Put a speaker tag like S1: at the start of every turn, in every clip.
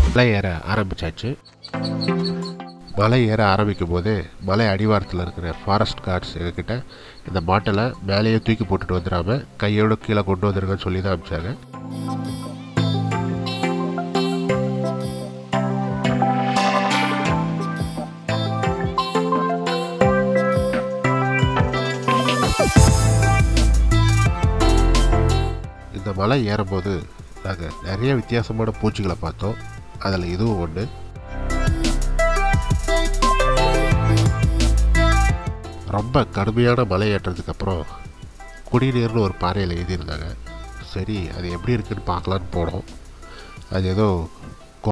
S1: மலை ஏற ஆரம்பிச்சாச்சு மலை ஏற ஆரம்பிக்கும் போதே மலை அடிவாரத்தில் இருக்கிற ஃபாரஸ்ட் கார்ட்ஸ் எங்ககிட்ட இந்த மாட்டலை மேலேயே தூக்கி போட்டுட்டு வந்துடாம கையோட கீழே கொண்டு வந்துருங்கன்னு சொல்லி தான் அனுப்பிச்சாங்க இந்த மலை ஏறும்போது நாங்கள் நிறைய வித்தியாசமான பூச்சிகளை பார்த்தோம் அதில் இதுவும் ஒன்று ரொம்ப கடுமையான மலை ஏற்றதுக்கு அப்புறம் குடிநீர்னு ஒரு பாறையில் எழுதியிருந்தாங்க சரி அது எப்படி இருக்குன்னு பார்க்கலான்னு போனோம் அது ஏதோ கொ-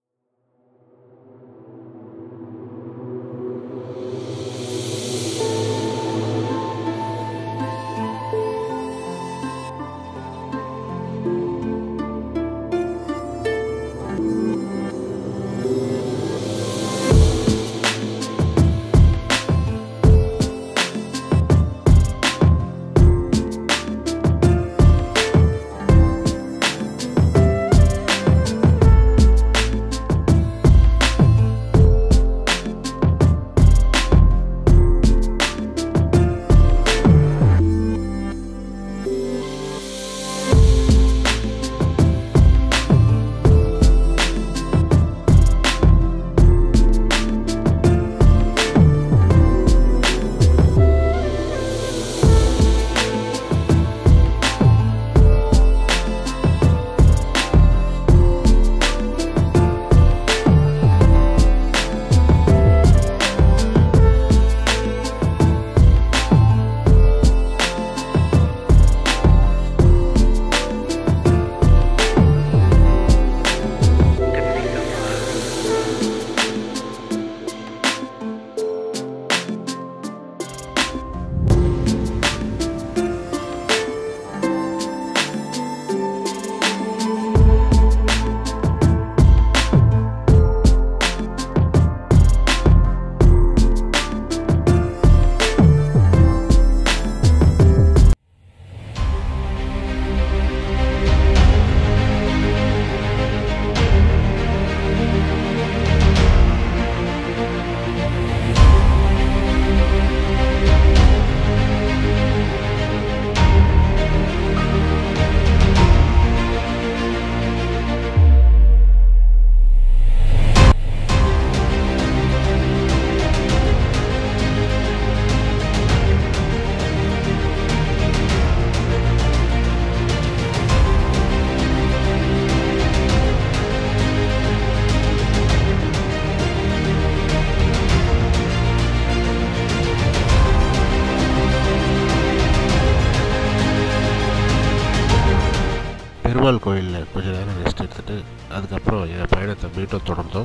S1: பெருமாள் கோயிலில் கொஞ்ச நேரம் ரெஸ்ட் எடுத்துட்டு அதுக்கப்புறம் என் பயணத்தை மீண்டும் தொடர்ந்தோம்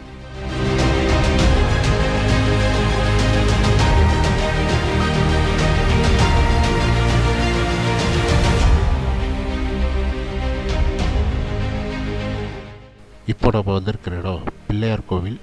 S1: இப்போ நம்ம வந்திருக்கிற இடம் பிள்ளையார் கோவில்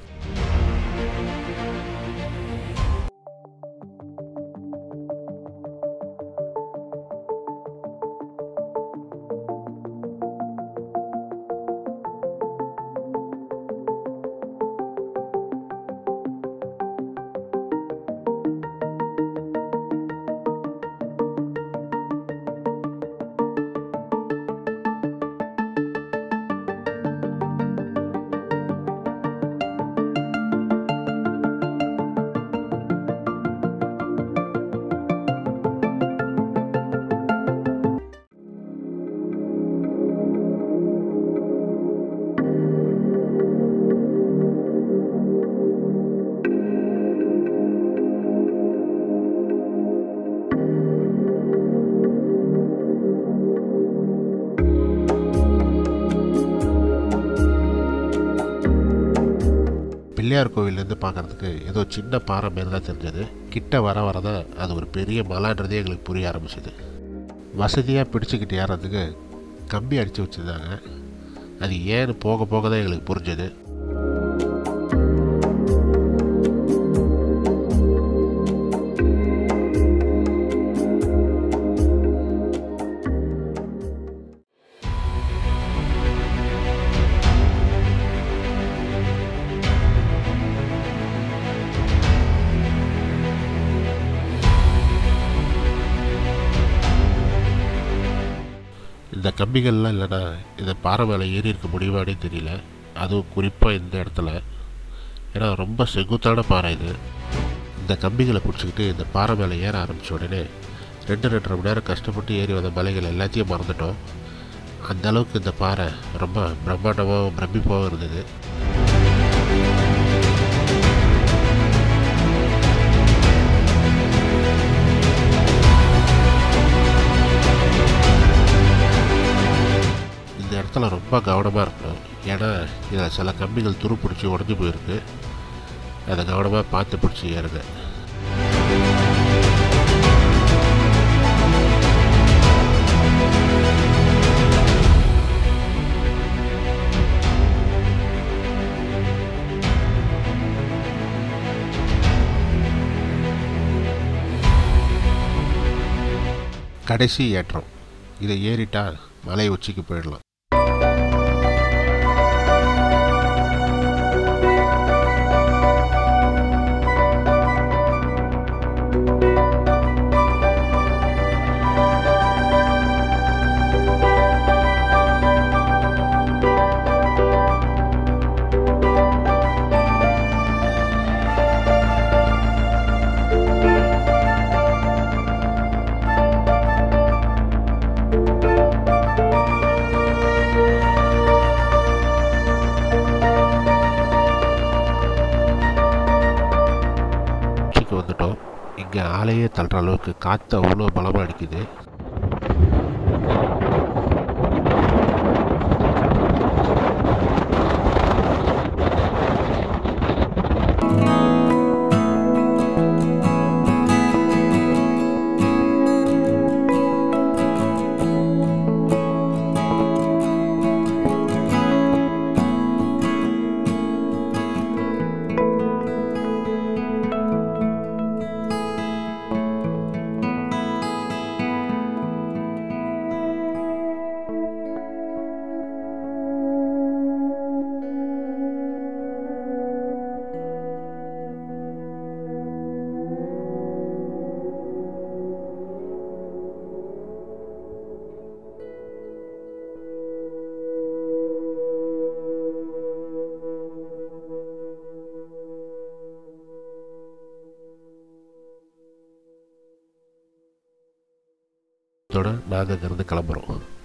S1: பிள்ளையார் கோவிலேருந்து பார்க்கறதுக்கு ஏதோ சின்ன பாறை மாரி தான் தெரிஞ்சது கிட்ட வர வர தான் அது ஒரு பெரிய மலைன்றதே எங்களுக்கு புரிய ஆரம்பிச்சது வசதியாக பிடிச்சிக்கிட்டு ஏறதுக்கு கம்பி அடித்து வச்சுருந்தாங்க அது ஏன்னு போக போக தான் எங்களுக்கு புரிஞ்சது கம்பிகள்லாம் இல்லைன்னா இந்த பாறை மேலே ஏறி இருக்க முடியுமானே தெரியல அதுவும் குறிப்பாக இந்த இடத்துல ஏன்னா ரொம்ப செங்குத்தான பாறை இது இந்த கம்பிகளை பிடிச்சிக்கிட்டு இந்த பாறை மேலே ஏற ஆரம்பித்த உடனே ரெண்டு ரெண்டரை மணி நேரம் கஷ்டப்பட்டு ஏறி வந்த மலைகள் எல்லாத்தையும் மறந்துட்டோம் அந்த அளவுக்கு இந்த பாறை ரொம்ப பிரம்மாண்டமாகவும் பிரமிப்பாகவும் இருந்தது இந்த இடத்துல ரொம்ப கவனமாக இருக்கணும் ஏன்னா இதில் சில கம்பிகள் துரு பிடிச்சி உடஞ்சி போயிருக்கு அதை கவனமாக பார்த்து பிடிச்சி ஏறுங்க கடைசி ஏற்றம் இதை ஏறிட்டா மலை உச்சிக்கு போயிடலாம் உச்சிக்கு வந்துட்டோம் இங்கே ஆளையே தள்ளுற அளவுக்கு காற்று அவ்வளோ பலமாக அடிக்குது இதோட நாங்கள் இங்கேருந்து கிளம்புறோம்